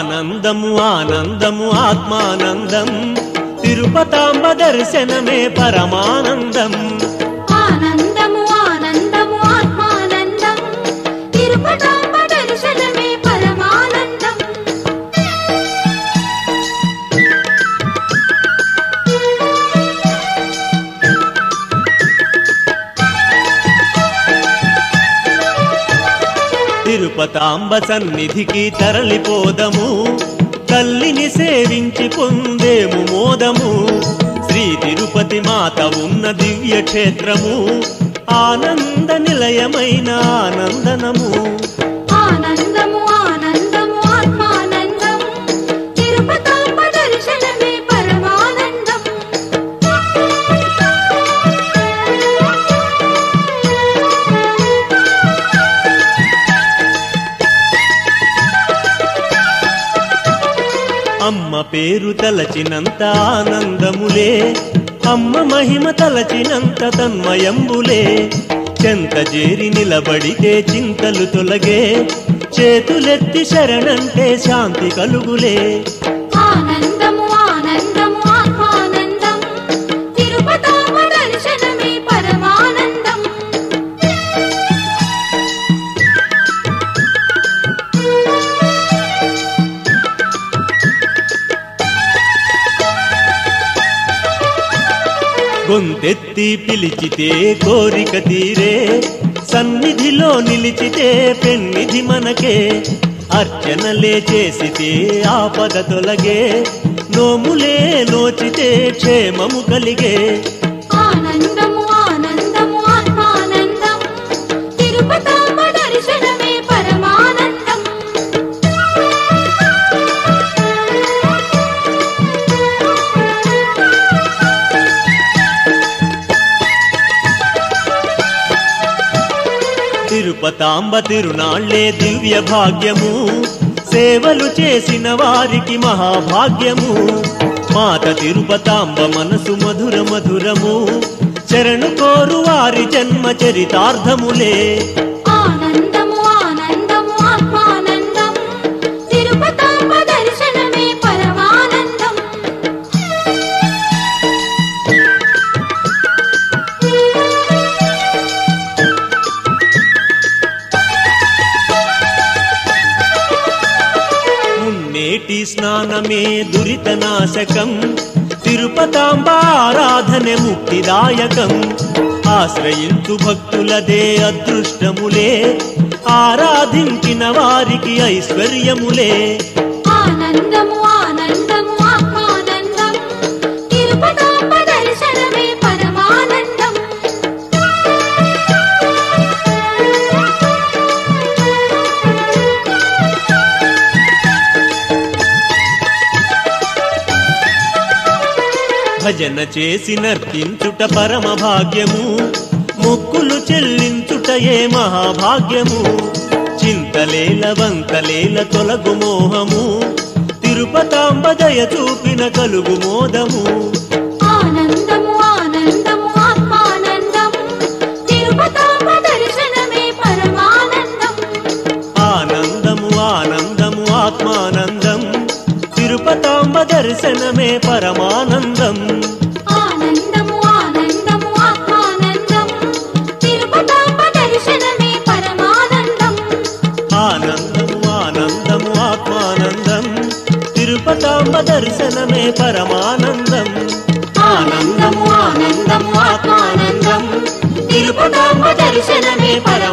ఆనందము ఆనందము ఆత్మానందం తిరుపతాంబ దర్శనమే పరమానందం ఆనందము ఆనందము ఆత్మానందం తిరుపతాంబ దర్శనమే పరమానందం తిరుపతాంబ సన్నిధికి తరలిపోదము తల్లిని సేవించి పొందేము మోదము శ్రీ తిరుపతి మాత ఉన్న దివ్య క్షేత్రము ఆనంద నిలయమైన ఆనందనము ఆనందము ఆనందము ఆత్మానందం తిరుపతాంబ దర్శనమే పరమానందం అమ్మ పేరు తలచినంత ఆనందములే అమ్మ మహిమ తలచినంత తన్మయంబులే చెంత చేరి నిలబడితే చింతలు తొలగే చేతులెత్తి శరణంటే శాంతి కలుగులే ఆనందము ఆనందము ఆత్మానందం తిరుపతాంబ దర్శనమే పరమానందం గొంతెత్తి పిలిచితే కోరిక తీరే సన్నిధిలో నిలిచితే పెన్నిధి మనకే అర్చనలే చేసితే ఆపద తొలగే నోములే నోచితే క్షేమము కలిగే ఆనందము ఆనందము ఆత్మానందం తిరుపతాంబ దర్శనమే పరమానందం తిరుపతాంబ తిరునాళ్లే దివ్య భాగ్యము సేవలు చేసిన వారికి మహాభాగ్యము మాత తిరుపతాంబ మనసు మధుర మధురము శరణు కోరు వారి జన్మ చరితార్థములే ఆనందము ఆనందము ఆత్మానందం తిరుపతాంబ దర్శనమే పరమానందం మున్నేటి స్నానమే దురిత నాశకం తిరుపతాంబ ఆరాధన ముక్తిదాయకం ఆశ్రయించు భక్తులదే అదృష్టములే ఆరాధించిన వారికి ఐశ్వర్యములే ఆనందము ఆనందము ఆత్మానందం తిరుపతాంబ దర్శనమే పరమానందం భజన చేసి నర్తించుట పరమ భాగ్యము మొక్కులు చెల్లించుటయే మహాభాగ్యము చింతలేల వంతలేల తొలగు మోహము తిరుపతాంబ దయ చూపిన కలుగు మోదము ఆనందము ఆనందము ఆత్మానందం తిరుపతాంబ దర్శనమే పరమానందం ఆనందము ఆనందము ఆత్మానందం తిరుపతాంబ దర్శనమే పరమానందం ఆనందము ఆనందము ఆత్మానందం తిరుపతాంబ దర్శనమే పరమానందం ఆనందము ఆనందము ఆత్మానందం తిరుపతాంబ దర్శనమే పరమానందం ఆనందము ఆనందము ఆత్మానందం తిరుపతాంబ దర్శనమే పరమానందం